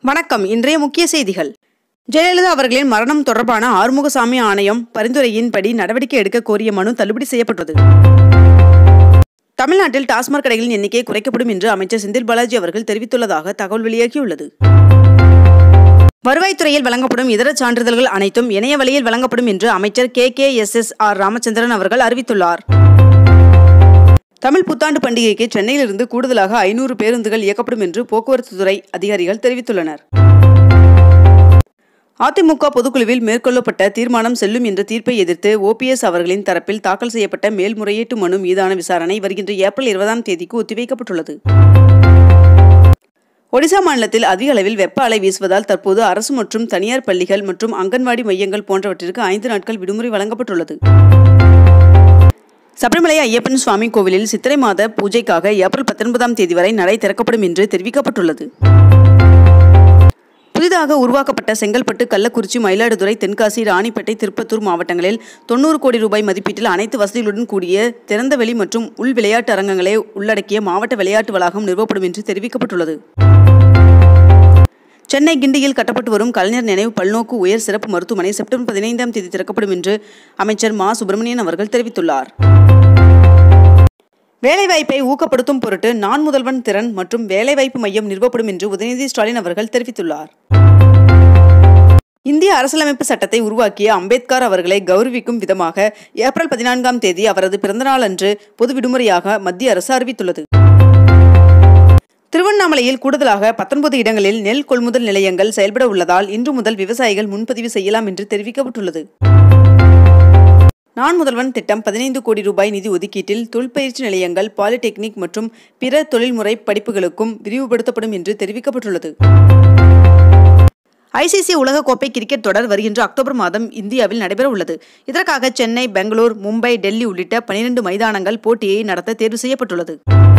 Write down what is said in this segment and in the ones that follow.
வணக்கம் இன்றைய முக்கிய செய்திகள் ஜெயலலிதா அவர்களின் மரணம் தொடர்பான ஆறுமுகசாமி ஆணையம் பரிந்துரையின்படி நடவடிக்கை எடுக்க கோரிய மனு தள்ளுபடி செய்யப்பட்டது தமிழ்நாட்டில் டாஸ்மாக் கடைகளின் எண்ணிக்கை குறைக்கப்படும் என்று அமைச்சர் செந்தில் பாலாஜி அவர்கள் தெரிவித்துள்ளதாக தகவல் வெளியாகியுள்ளது வருவாய்த்துறையில் வழங்கப்படும் இதர சான்றிதழ்கள் அனைத்தும் இணைய வழியில் வழங்கப்படும் என்று அமைச்சர் K K S S R Ramachandran அவர்கள் அறிவித்துள்ளார் தமிழ் புத்தாண்டு பண்டிகைக்கு சென்னையிலிருந்து கூடுதலாக ஐநூறு பேருந்துகள் இயக்கப்படும் என்று போக்குவரத்து துறை அதிகாரிகள் தெரிவித்துள்ளனர் அதிமுக பொதுக்குழுவில் மேற்கொள்ளப்பட்ட தீர்மானம் செல்லும் என்ற தீர்ப்பை எதிர்த்து ஓபிஎஸ் அவர்களின் தரப்பில் தாக்கல் செய்யப்பட்ட மேல்முறையீட்டு மனு மீதான விசாரணை வருகின்ற ஏப்ரல் இருபதாம் தேதிக்கு ஒத்திவைக்கப்பட்டுள்ளது ஒடிசா மாநிலத்தில் அதிக அளவில் வெப்ப அலை வீசுவதால் தற்போது அரசு மற்றும் தனியார் பள்ளிகள் மற்றும் அங்கன்வாடி மையங்கள் போன்றவற்றிற்கு ஐந்து நாட்கள் விடுமுறை வழங்கப்பட்டுள்ளது சபரிமலை ஐயப்பன் சுவாமி கோவிலில் சித்திரை மாத பூஜைக்காக ஏப்ரல் பத்தொன்பதாம் தேதி வரை நடை திறக்கப்படும் என்று தெரிவிக்கப்பட்டுள்ளது புதிதாக உருவாக்கப்பட்ட செங்கல்பட்டு கள்ளக்குறிச்சி மயிலாடுதுறை தென்காசி ராணிப்பேட்டை திருப்பத்தூர் மாவட்டங்களில் தொண்ணூறு கோடி ரூபாய் மதிப்பீட்டில் அனைத்து வசதிகளுடன் கூடிய திறந்தவெளி மற்றும் உள் விளையாட்டு அரங்கங்களை உள்ளடக்கிய மாவட்ட விளையாட்டு வளாகம் நிறுவப்படும் என்று தெரிவிக்கப்பட்டுள்ளது சென்னை கிண்டியில் கட்டப்பட்டு வரும் கலைஞர் நினைவு பல்நோக்கு உயர் சிறப்பு மருத்துவமனை செப்டம்பர் பதினைந்தாம் தேதி திறக்கப்படும் என்று அமைச்சர் மா சுப்பிரமணியன் அவர்கள் தெரிவித்துள்ளார் வேலைவாய்ப்பை ஊக்கப்படுத்தும் பொருட்டு நான் முதல்வன் திறன் மற்றும் வேலைவாய்ப்பு மையம் நிறுவப்படும் என்று உதயநிதி ஸ்டாலின் அவர்கள் தெரிவித்துள்ளார் இந்திய அரசியலமைப்பு சட்டத்தை உருவாக்கிய அம்பேத்கர் அவர்களை கௌரவிக்கும் விதமாக ஏப்ரல் பதினான்காம் தேதி அவரது பிறந்தநாள் அன்று பொது விடுமுறையாக மத்திய அரசு அறிவித்துள்ளது திருவண்ணாமலையில் கூடுதலாக பத்தொன்பது இடங்களில் நெல் கொள்முதல் நிலையங்கள் செயல்பட உள்ளதால் இன்று முதல் விவசாயிகள் முன்பதிவு செய்யலாம் என்று தெரிவிக்கப்பட்டுள்ளது நான் முதல்வன் திட்டம் பதினைந்து கோடி ரூபாய் நிதி ஒதுக்கீட்டில் தொழிற்பயிற்சி நிலையங்கள் பாலிடெக்னிக் மற்றும் பிற தொழில்முறை படிப்புகளுக்கும் விரிவுபடுத்தப்படும் என்று தெரிவிக்கப்பட்டுள்ளது ஐசிசி உலகக்கோப்பை கிரிக்கெட் தொடர் வருகின்ற அக்டோபர் மாதம் இந்தியாவில் நடைபெற உள்ளது இதற்காக சென்னை பெங்களூர் மும்பை டெல்லி உள்ளிட்ட பனிரெண்டு மைதானங்கள் போட்டியை நடத்த தேர்வு செய்யப்பட்டுள்ளது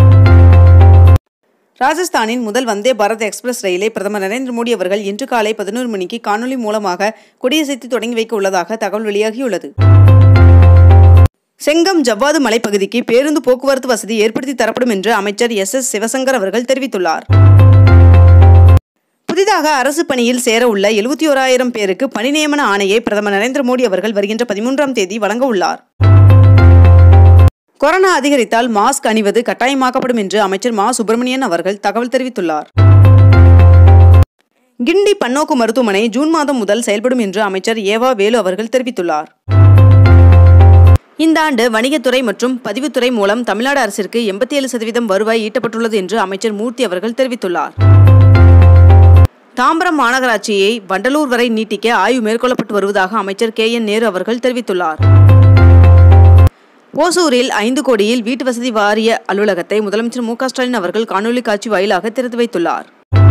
ராஜஸ்தானின் முதல் வந்தே பாரத் எக்ஸ்பிரஸ் ரயிலை பிரதமர் நரேந்திர மோடி அவர்கள் இன்று காலை பதினோரு மணிக்கு காணொலி மூலமாக கொடியசைத்து தொடங்கி வைக்க உள்ளதாக தகவல் வெளியாகியுள்ளது செங்கம் ஜவ்வாது மலைப்பகுதிக்கு பேருந்து போக்குவரத்து வசதி ஏற்படுத்தி தரப்படும் என்று அமைச்சர் எஸ் எஸ் சிவசங்கர் அவர்கள் தெரிவித்துள்ளார் புதிதாக அரசு பணியில் சேர உள்ள எழுபத்தி ஓராயிரம் பேருக்கு பணி நியமன ஆணையை பிரதமர் நரேந்திர மோடி அவர்கள் வருகின்ற பதிமூன்றாம் தேதி வழங்க உள்ளார் கொரோனா அதிகரித்தால் மாஸ்க் அணிவது கட்டாயமாக்கப்படும் என்று அமைச்சர் மா சுப்பிரமணியன் அவர்கள் தகவல் தெரிவித்துள்ளார் கிண்டி பன்னோக்கு மருத்துவமனை ஜூன் மாதம் முதல் செயல்படும் என்று அமைச்சர் ஏவா வேலு அவர்கள் தெரிவித்துள்ளார் இந்த ஆண்டு வணிகத்துறை மற்றும் பதிவுத்துறை மூலம் தமிழ்நாடு அரசிற்கு எண்பத்தி ஏழு சதவீதம் வருவாய் ஈட்டப்பட்டுள்ளது என்று அமைச்சர் மூர்த்தி அவர்கள் தெரிவித்துள்ளார் தாம்பரம் மாநகராட்சியை வண்டலூர் வரை நீட்டிக்க ஆய்வு மேற்கொள்ளப்பட்டு வருவதாக அமைச்சர் கே என் நேரு அவர்கள் தெரிவித்துள்ளார் ஓசூரில் ஐந்து கோடியில் வீட்டு வசதி வாரிய அலுவலகத்தை முதலமைச்சர் மு ஸ்டாலின் அவர்கள் காணொலி காட்சி வாயிலாக திறந்து வைத்துள்ளார்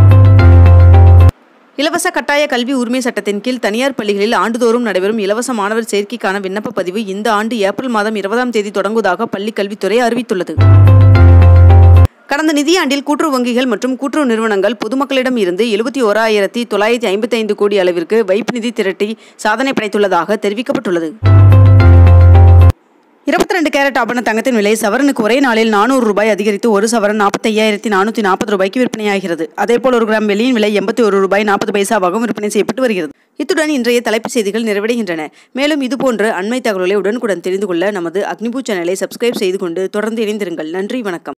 இலவச கட்டாய கல்வி உரிமை சட்டத்தின் கீழ் தனியார் பள்ளிகளில் ஆண்டுதோறும் நடைபெறும் இலவச மாணவர் சேர்க்கைக்கான விண்ணப்ப பதிவு இந்த ஆண்டு ஏப்ரல் மாதம் இருபதாம் தேதி தொடங்குவதாக பள்ளிக் கல்வித்துறை அறிவித்துள்ளது கடந்த நிதியாண்டில் கூட்டுறவு வங்கிகள் மற்றும் கூட்டுறவு நிறுவனங்கள் பொதுமக்களிடம் இருந்து எழுபத்தி ஓராயிரத்தி தொள்ளாயிரத்தி ஐம்பத்தி ஐந்து கோடி அளவிற்கு வைப்பு நிதி திரட்டி சாதனை படைத்துள்ளதாக தெரிவிக்கப்பட்டுள்ளது இருபத்தி ரெண்டு கேரட் ஆபண தங்கத்தின் விலை சவரனுக்கு ஒரே நாளில் நானூறு ரூபாய் அதிகரித்து ஒரு சவரன் நாற்பத்தி ஐயாயிரத்தி நானூற்றி நாற்பது ரூபாய்க்கு விற்பனையாகிறது அதேபோல் ஒரு கிராம் வெள்ளியின் விலை எண்பத்தி ஒரு ரூபாய் நாற்பது பைசாவாகவும் விற்பனை செய்யப்பட்டு வருகிறது இத்துடன் இன்றைய தலைப்புச் செய்திகள் நிறைவடைகின்றன மேலும் இதுபோன்ற அண்மை தகவல்களை உடனுக்குடன் தெரிந்து கொள்ள நமது அக்னிபூ சேனலை சப்ஸ்கிரைப் செய்து கொண்டு தொடர்ந்து இணைந்திருங்கள் நன்றி வணக்கம்